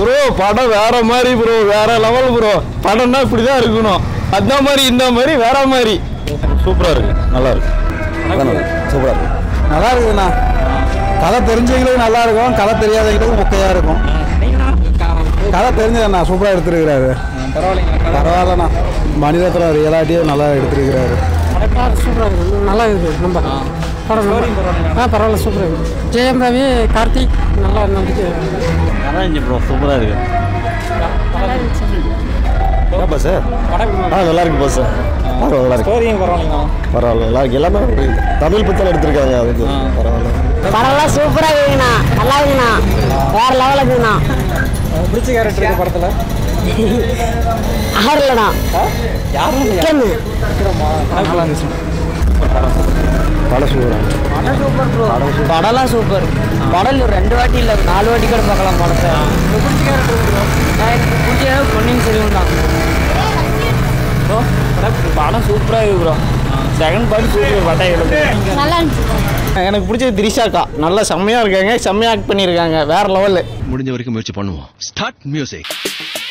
bro படம் வேற மாதிரி ப்ரோ வேற லெவல் ப்ரோ படம்னா இப்படி தான் இருக்கணும் அந்த மாதிரி இந்த மாதிரி வேற மாதிரி சூப்பராக இருக்கு நல்லா இருக்கு சூப்பராக இருக்கு நல்லா இருக்குதுண்ணா கதை தெரிஞ்சவங்களுக்கு நல்லா இருக்கும் கதை தெரியாதவங்களுக்கு மொக்கையா இருக்கும் கதை தெரிஞ்சதுண்ணா சூப்பராக எடுத்துருக்கிறாரு பரவாயில்லண்ணா மணிரத்னம் ரியலாட்டியே நல்லா எடுத்துருக்கிறாரு சூப்பராக இருக்குது நல்லா இருக்குது ரொம்ப படம் ஆ பரவாயில்ல சூப்பராக இருக்குது ஜெயம் ரவி கார்த்திக் நல்லா நடிச்சு நல்லா இருந்துச்சு ப்ரோ சூப்பராக இருக்கு ஏப்பா சார் ஆ நல்லா இருக்கு பாஸ் சார் நல்லா இருக்கு ஸ்டோரியும் பரவாயில்லைங்களா பரவாயில்ல நல்லா இருக்கு எல்லாமே தமிழ் புத்தகம் எடுத்திருக்காங்க அதுக்கு பரவாயில்ல படம்லாம் சூப்பராக இருக்குண்ணா நல்லா இருக்குண்ணா வேற லெவலில் இருக்குண்ணா பிடிச்ச கேரக்டர் இந்த படத்துல ஆறுலண்ணா யாரும் இல்லையா கேமு விக்ரமா நல்லா இருந்துச்சு படம் சூப்பராக படம்லாம் சூப்பர் படம் ஒரு ரெண்டு வாட்டி இல்லை நாலு வாட்டி கூட பார்க்கலாம் படத்தை நான் எனக்கு பிடிச்ச பொன்னியின் செல்வன் தான் ப்ரோ படம் சூப்பராக இருக்கு ப்ரோ செகண்ட் பார்ட் சூப்பர் பட்டாய் நல்லா இருந்துச்சு எனக்கு பிடிச்சது திரிஷாக்கா நல்லா செம்மையாக இருக்காங்க செம்மையாக ஆக்ட் பண்ணியிருக்காங்க வேற லெவலில் முடிஞ்ச வரைக்கும் முயற்சி பண்ணுவோம் ஸ்டார்ட் மியூசிக்